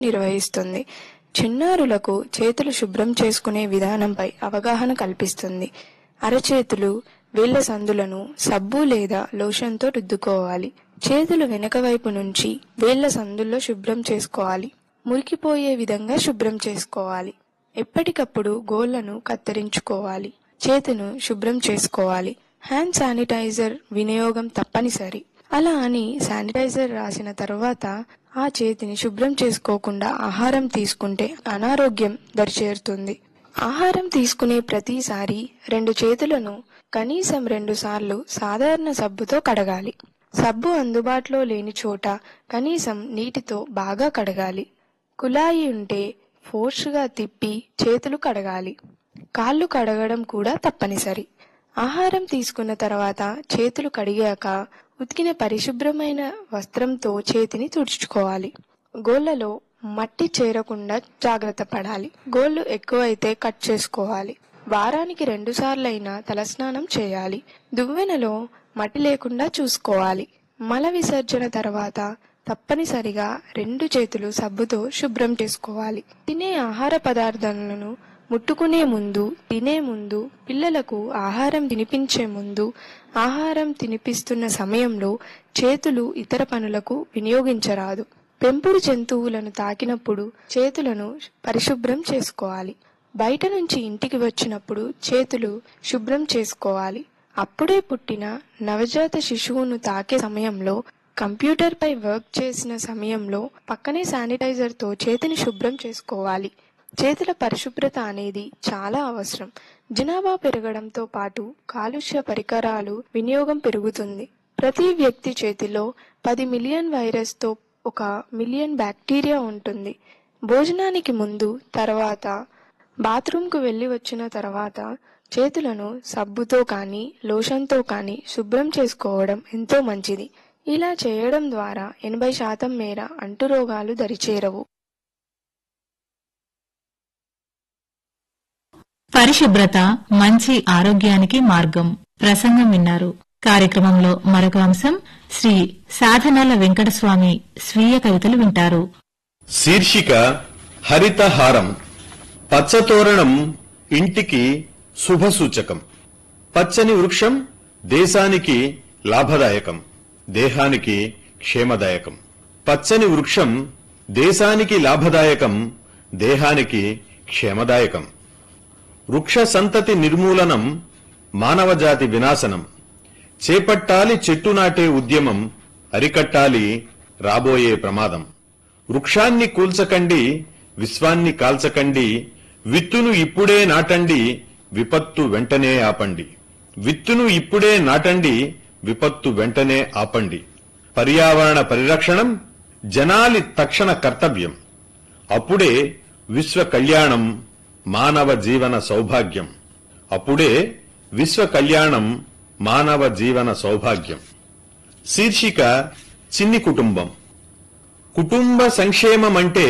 నిర్వహిస్తుంది చిన్నారులకు చేతులు శుభ్రం చేసుకునే విధానంపై అవగాహన కల్పిస్తుంది అరచేతులు వేళ్ల సందులను సబ్బు లేదా లోషన్తో రుద్దుకోవాలి చేతులు వెనక వైపు నుంచి వేళ్ల సందుల్లో శుభ్రం చేసుకోవాలి మురికిపోయే విధంగా శుభ్రం చేసుకోవాలి ఎప్పటికప్పుడు గోళ్లను కత్తిరించుకోవాలి చేతును శుభ్రం చేసుకోవాలి హ్యాండ్ శానిటైజర్ వినియోగం తప్పనిసరి అలా అని శానిటైజర్ రాసిన తర్వాత ఆ చేతిని శుభ్రం చేసుకోకుండా ఆహారం తీసుకుంటే అనారోగ్యం దరిచేరుతుంది ఆహారం తీసుకునే ప్రతిసారి రెండు చేతులను కనీసం రెండు సార్లు సాధారణ సబ్బుతో కడగాలి సబ్బు అందుబాటులో లేని చోట కనీసం నీటితో బాగా కడగాలి కుళాయి ఉంటే ఫోర్స్గా తిప్పి చేతులు కడగాలి కాళ్ళు కడగడం కూడా తప్పనిసరి ఆహారం తీసుకున్న తర్వాత చేతులు కడిగాక ఉతికిన పరిశుభ్రమైన వస్త్రంతో చేతిని తుడుచుకోవాలి గోళ్లలో మట్టి చేరకుండా జాగ్రత్త పడాలి గోళ్లు ఎక్కువైతే కట్ చేసుకోవాలి వారానికి రెండు సార్లైనా తలస్నానం చేయాలి దువ్వెనలో మట్టి లేకుండా చూసుకోవాలి మల విసర్జన తర్వాత తప్పనిసరిగా రెండు చేతులు సబ్బుతో శుభ్రం చేసుకోవాలి తినే ఆహార పదార్థాలను ముట్టుకునే ముందు తినే ముందు పిల్లలకు ఆహారం తినిపించే ముందు ఆహారం తినిపిస్తున్న సమయంలో చేతులు ఇతర పనులకు వినియోగించరాదు పెంపుడు జంతువులను తాకినప్పుడు చేతులను పరిశుభ్రం చేసుకోవాలి బయట నుంచి ఇంటికి వచ్చినప్పుడు చేతులు శుభ్రం చేసుకోవాలి అప్పుడే పుట్టిన నవజాత శిశువును తాకే సమయంలో కంప్యూటర్ పై వర్క్ చేసిన సమయంలో పక్కనే శానిటైజర్తో చేతిని శుభ్రం చేసుకోవాలి చేతుల పరిశుభ్రత అనేది చాలా అవసరం జనాభా పెరగడంతో పాటు కాలుష్య పరికరాలు వినియోగం పెరుగుతుంది ప్రతి వ్యక్తి చేతిలో పది మిలియన్ వైరస్తో ఒక మిలియన్ బ్యాక్టీరియా ఉంటుంది భోజనానికి ముందు తర్వాత బాత్రూంకు వెళ్ళి వచ్చిన తర్వాత చేతులను సబ్బుతో కానీ లోషన్తో కానీ శుభ్రం చేసుకోవడం ఎంతో మంచిది ఇలా చేయడం ద్వారా ఎనభై శాతం మేర అంటురోగాలు దరిచేరవు పరిశుభ్రత మంచి ఆరోగ్యానికి మార్గం ప్రసంగం విన్నారు కార్యక్రమంలో మరొక అంశం శ్రీ సాధనాల వెంకటస్వామి స్వీయ కవితలు వింటారు శీర్షిక హరితహారం పచ్చతోరణం ఇంటికి శుభసూచకం పచ్చని వృక్షం దేశానికి లాభదాయకం దేహానికి క్షేమదాయకం పచ్చని వృక్షం దేశానికి లాభదాయకం దేహానికి క్షేమదాయకం వృక్ష సంతతి నిర్మూలనం మానవజాతి వినాశనం చేపట్టాలి చెట్టు నాటే ఉద్యమం అరికట్టాలి రాబోయే ప్రమాదం వృక్షాన్ని కూల్చకండి విశ్వాన్ని కాల్చకండి విత్తును ఇప్పుడే నాటండి విపత్తు వెంటనే ఆపండి విత్తును ఇప్పుడే నాటండి విపత్తు వెంటనే ఆపండి పర్యావరణ పరిరక్షణం జనాలి తక్షణ కర్తవ్యం అప్పుడే విశ్వ కళ్యాణం మానవ జీవన సౌభాగ్యం అప్పుడే విశ్వ కళ్యాణం మానవ జీవన సౌభాగ్యం శీర్షిక చిన్ని కుటుంబం కుటుంబ సంక్షేమం అంటే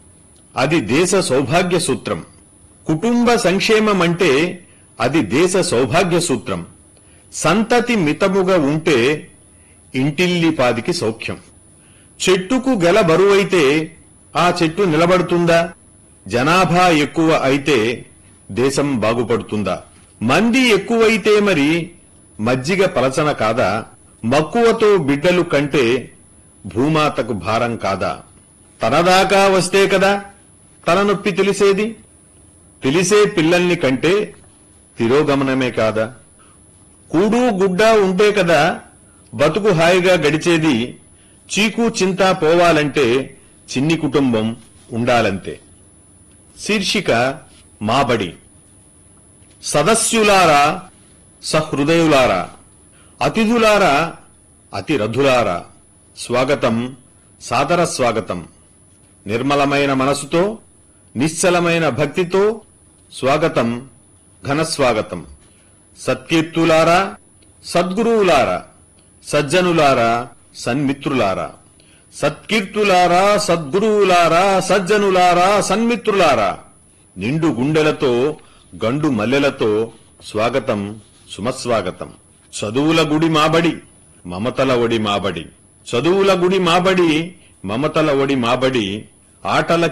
అది దేశ సౌభాగ్య సూత్రం కుటుంబ సంక్షేమం అంటే అది దేశ సౌభాగ్య సూత్రం సంతతి మితముగా ఉంటే ఇంటిల్లిపాదికి సౌఖ్యం చెట్టుకు గెల బరువైతే ఆ చెట్టు నిలబడుతుందా జనాభా ఎక్కువ అయితే దేశం బాగుపడుతుందా మంది ఎక్కువైతే మరి మజ్జిగ పలచన కాదా మక్కువతో బిడ్డలు కంటే భూమాతకు భారం కాదా తనదాకా వస్తే కదా తన నొప్పి తెలిసేది తెలిసే పిల్లల్ని కంటే తిరోగమనమే కాదా కూడు గుడ్డ ఉంటే కదా బతుకు హాయిగా గడిచేది చీకు చింత పోవాలంటే చిన్ని కుటుంబం ఉండాలంతే శీర్షిక మాబడి సదస్యులారా సహృదయులారా అతిథులారా అతిరథులారా స్వాగతం సాదర స్వాగతం నిర్మలమైన మనసుతో నిశ్చలమైన భక్తితో స్వాగతం ఘనస్వాగతం సత్కీర్తులారా సద్గురువులారా సజ్జనులారా సన్మిత్రులారా సత్కీర్తులారా సద్గురువులారా సజ్జనులారా సన్మిత్రులారా నిండు గుండెలతో గండు మల్లెలతో స్వాగతం సుమస్వాగతం చదువుల గుడి మాబడి మమతల ఒడి మాబడి చదువుల గుడి మాబడి మమతల ఒడి మాబడి ఆటల